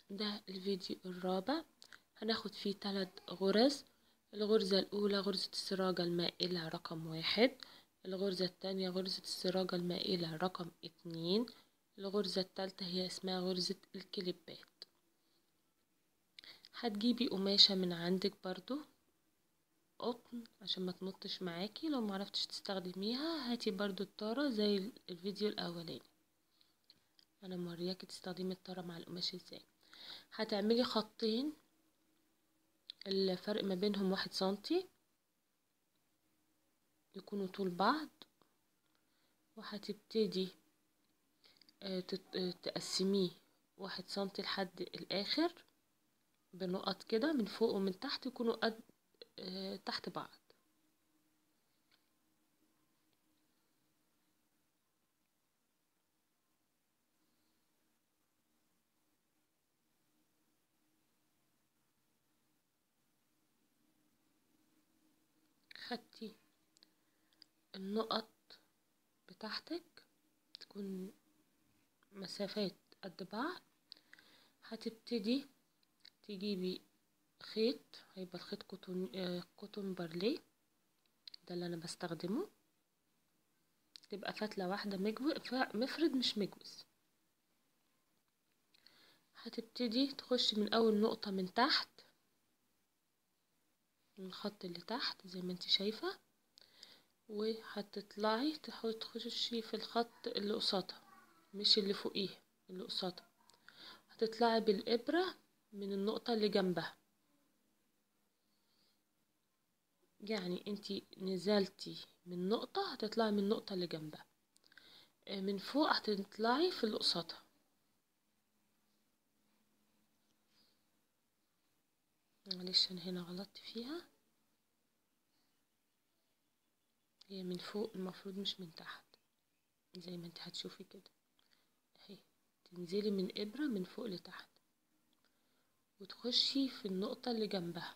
ده الفيديو الرابع هناخد فيه ثلاث غرز الغرزة الأولى غرزة السراجة المائلة رقم واحد الغرزة الثانية غرزة السراجة المائلة رقم اتنين الغرزة الثالثة هي اسمها غرزة الكليبات هتجيبي قماشة من عندك برضو قطن عشان ما تنطش معاكي لو معرفتش تستخدميها هاتي برضو الطارة زي الفيديو الأولاني انا مورياكي تستخدمي الطارة مع القماش ازاي هتعملي خطين الفرق ما بينهم واحد سنتي يكونوا طول بعض وهتبتدي تقسميه واحد سنتي لحد الاخر بنقط كده من فوق ومن تحت يكونوا قد تحت بعض خدتي النقط بتاعتك تكون مسافات قد بعض هتبتدي تجيبي خيط هيبقى الخيط كوتون آه كوتون بارليه ده اللي انا بستخدمه تبقى فتله واحده مجو... مفرد مش مجوز هتبتدي تخشي من اول نقطه من تحت من الخط اللي تحت زي ما انت شايفه وهتطلعي تخشي في الخط اللي قصادها مش اللي فوقيه اللي قصادها هتطلعي بالابره من النقطه اللي جنبها يعني انتي نزلتي من نقطة هتطلعي من النقطة اللي جنبها من فوق هتطلعي في اللي قصادها معلش انا هنا غلطت فيها هي من فوق المفروض مش من تحت زي ما انت هتشوفي كده اهي تنزلي من ابرة من فوق لتحت وتخشي في النقطة اللي جنبها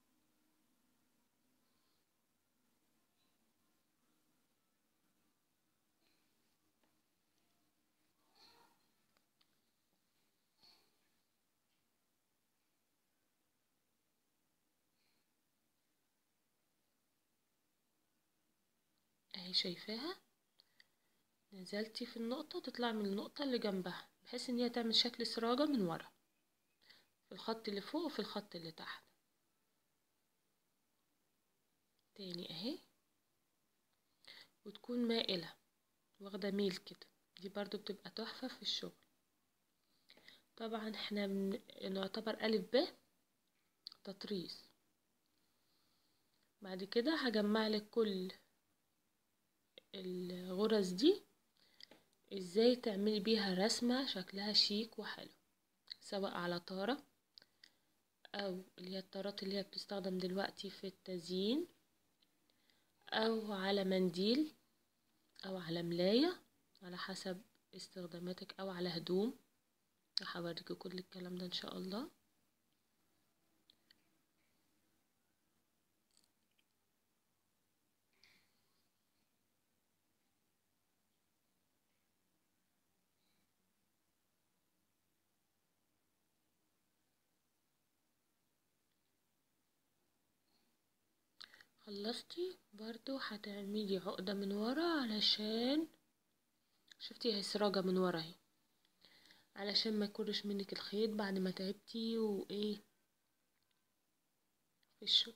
اهي شايفاها نزلتي في النقطة تطلعي من النقطة اللي جنبها بحيث ان هي تعمل شكل سراجة من ورا في الخط اللي فوق وفي الخط اللي تحت تاني اهي وتكون مائلة واخدة ميل كده دي برضو بتبقى تحفة في الشغل طبعا احنا نعتبر ألف ب تطريز بعد كده هجمع لك كل الغرز دي ازاي تعملي بيها رسمة شكلها شيك وحلو سواء على طارة او اللي هي الطارات اللي هي بتستخدم دلوقتي في التزيين او على منديل او على ملاية على حسب استخداماتك او على هدوم هوريكي كل الكلام ده ان شاء الله خلصتي برضو هتعملي عقدة من ورا علشان شفتي هي سراجة من ورا اهي علشان ما يكونش منك الخيط بعد ما تعبتي وايه في الشغل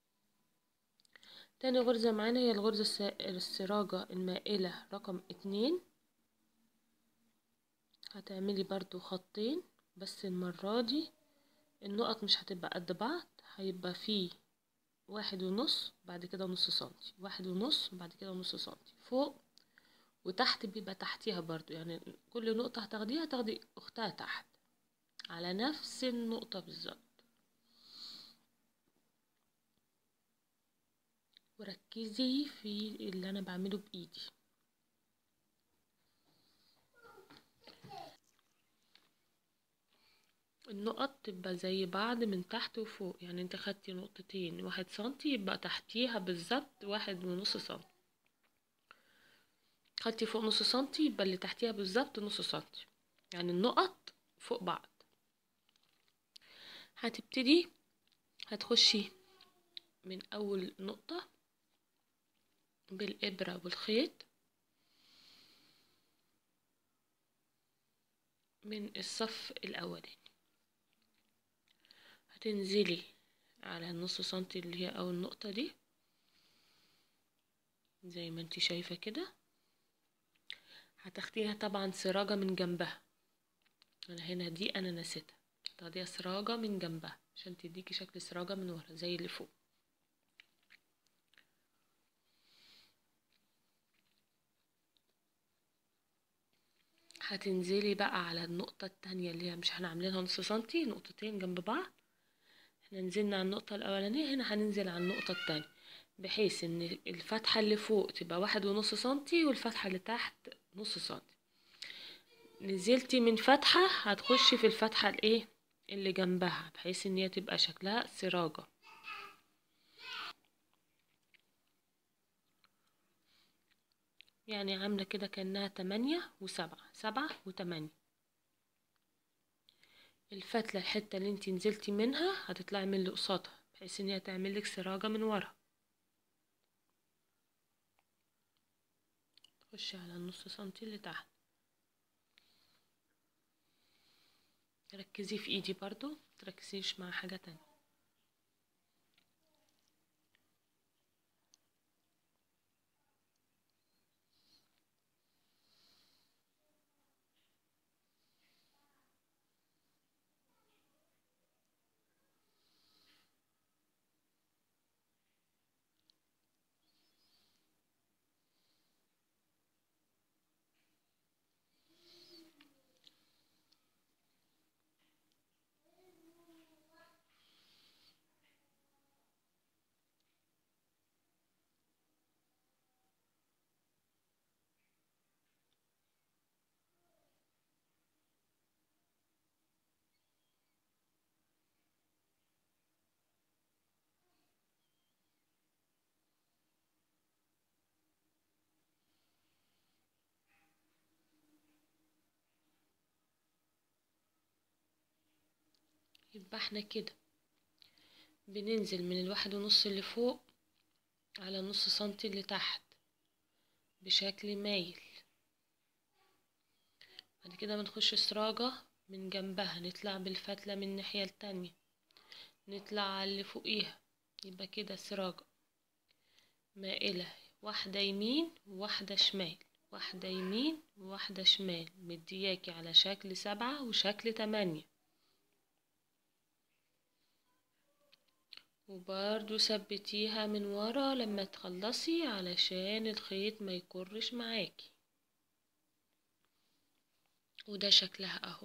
تاني غرزة معانا هي الغرزة السراجة المائلة رقم اتنين هتعملي برضو خطين بس المرة دي النقط مش هتبقى قد بعض هيبقى فيه واحد ونص بعد كده نص سنتي واحد ونص بعد كده نص سنتي فوق وتحت بيبقى تحتيها برضو يعني كل نقطة هتاخديها تاخدي اختها تحت على نفس النقطة بالظبط وركزي في اللي انا بعمله بايدي النقط تبقى زي بعض من تحت وفوق يعني انت خدتي نقطتين واحد سنتي يبقى تحتيها بالظبط واحد ونص سنتي خدتي فوق نص سنتي يبقى اللي تحتيها بالظبط نص سنتي يعني النقط فوق بعض هتبتدي هتخشي من اول نقطة بالابرة والخيط من الصف الاولاني هتنزلي على النص سنتي اللي هي اول نقطة دي زي ما انتي شايفة كده هتاخديها طبعا سراجة من جنبها انا هنا دي انا نسيتها تاخديها سراجة من جنبها عشان تديكي شكل سراجة من ورا زي اللي فوق هتنزلي بقى على النقطة التانية اللي هي مش احنا عاملينها نص سنتي نقطتين جنب بعض احنا نزلنا على النقطة الأولانية هنا هننزل على النقطة التانية بحيث ان الفتحة اللي فوق تبقى واحد ونص سنتي والفتحة اللي تحت نص سنتي نزلتي من فتحة هتخشي في الفتحة الايه اللي جنبها بحيث ان هي تبقى شكلها سراجة يعني عاملة كده كأنها تمانية وسبعة سبعة وتمانية الفتلة الحتة اللي انتي نزلتي منها هتطلعي من اللي قصادها بحيث ان هي تعملك سراجة من ورا خشي على النص سنتي اللي تحت ركزي في ايدي برضو متركزيش مع حاجة تانية يبقى احنا كده بننزل من الواحد ونص اللي فوق على النص سنتي اللي تحت بشكل مايل بعد كده بنخش سراجة من جنبها نطلع بالفتلة من الناحية التانية نطلع على اللي فوقيها يبقى كده سراجة مائلة واحدة يمين وواحدة شمال واحدة يمين وواحدة شمال مدياكي على شكل سبعة وشكل تمانية وبرضو ثبتيها من ورا لما تخلصي علشان الخيط ما يكرش معاكي وده شكلها اهو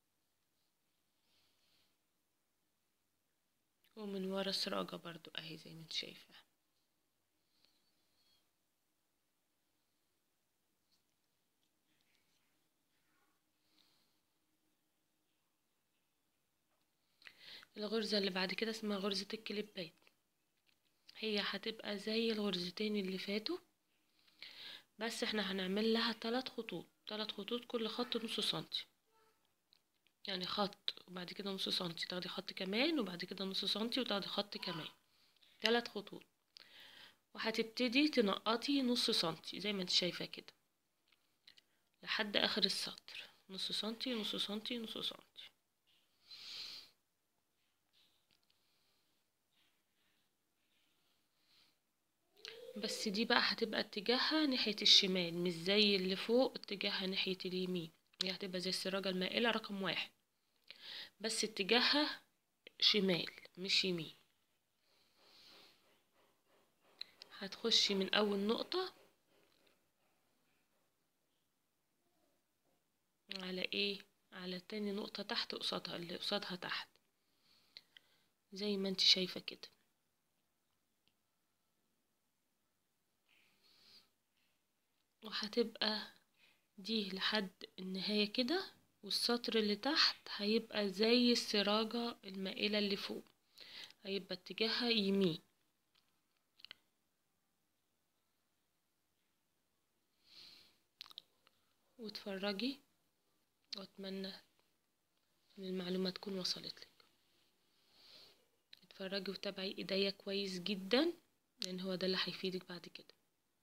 ومن ورا سراجة برضو اهي زي ما انت شايفة الغرزة اللي بعد كده اسمها غرزة الكليبات هي هتبقى زي الغرزتين اللي فاتوا بس احنا هنعمل لها تلات خطوط تلات خطوط كل خط نص سنتي يعني خط وبعد كده نص سنتي تاخدي خط كمان وبعد كده نص سنتي وتاخدي خط كمان تلات خطوط وهتبتدي تنقطي نص سنتي زي ما انت شايفة كده لحد اخر السطر نص سنتي نص سنتي نص سنتي بس دي بقى هتبقى اتجاهها ناحية الشمال مش زي اللي فوق اتجاهها ناحية اليمين هي هتبقى زي السراجة المائلة رقم واحد بس اتجاهها شمال مش يمين هتخشي من اول نقطة على ايه على تاني نقطة تحت قصادها اللي قصادها تحت زي ما انت شايفة كده وهتبقى دي لحد النهاية كده والسطر اللي تحت هيبقى زي السراجة المائلة اللي فوق هيبقى اتجاهها يمين واتفرجي واتمنى ان المعلومة تكون وصلت لك اتفرجي وتابعي ايديا كويس جدا لان هو ده اللي هيفيدك بعد كده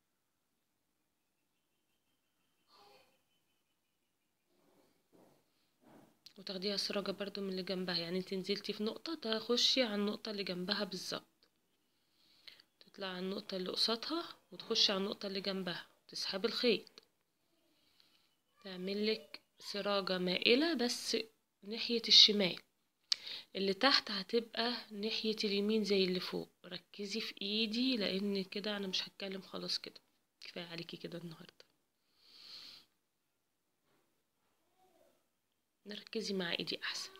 وتاخديها سراجة برضو من اللي جنبها يعني انت نزلتي في نقطة تخشي على النقطة اللي جنبها بالظبط تطلع على النقطة اللي قصادها وتخشي على النقطة اللي جنبها تسحبي الخيط تعملك سراجة مائلة بس ناحية الشمال اللي تحت هتبقى ناحية اليمين زي اللي فوق ركزي في ايدي لان كده انا مش هتكلم خلاص كده كفاية عليكي كده النهاردة نركزي مع ايدي احسن